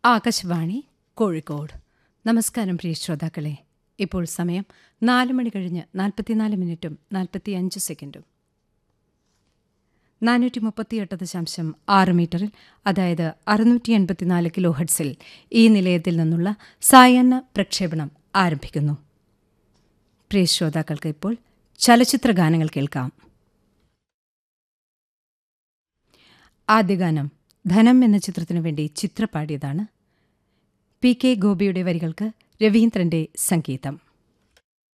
ആകാശവാണി കോഴിക്കോട് നമസ്കാരം പ്രിയ ശ്രോതാക്കളെ ഇപ്പോൾ സമയം നാല് മണി കഴിഞ്ഞ് നാൽപ്പത്തിനാല് മിനിറ്റും നാൽപ്പത്തിയഞ്ച് സെക്കൻഡും നാനൂറ്റി മുപ്പത്തിയെട്ട് ദശാംശം ആറ് മീറ്ററിൽ അതായത് അറുന്നൂറ്റി എൺപത്തിനാല് കിലോ ഹെഡ്സിൽ ഈ നിലയത്തിൽ നിന്നുള്ള സായാഹ്ന പ്രക്ഷേപണം ആരംഭിക്കുന്നു പ്രിയ ശ്രോതാക്കൾക്ക് ഇപ്പോൾ ചലച്ചിത്ര ഗാനങ്ങൾ കേൾക്കാം ആദ്യ ഗാനം ധനം എന്ന ചിത്രത്തിനു വേണ്ടി ചിത്ര പാടിയതാണ് പി കെ ഗോപിയുടെ വരികൾക്ക് രവീന്ദ്രന്റെ സംഗീതം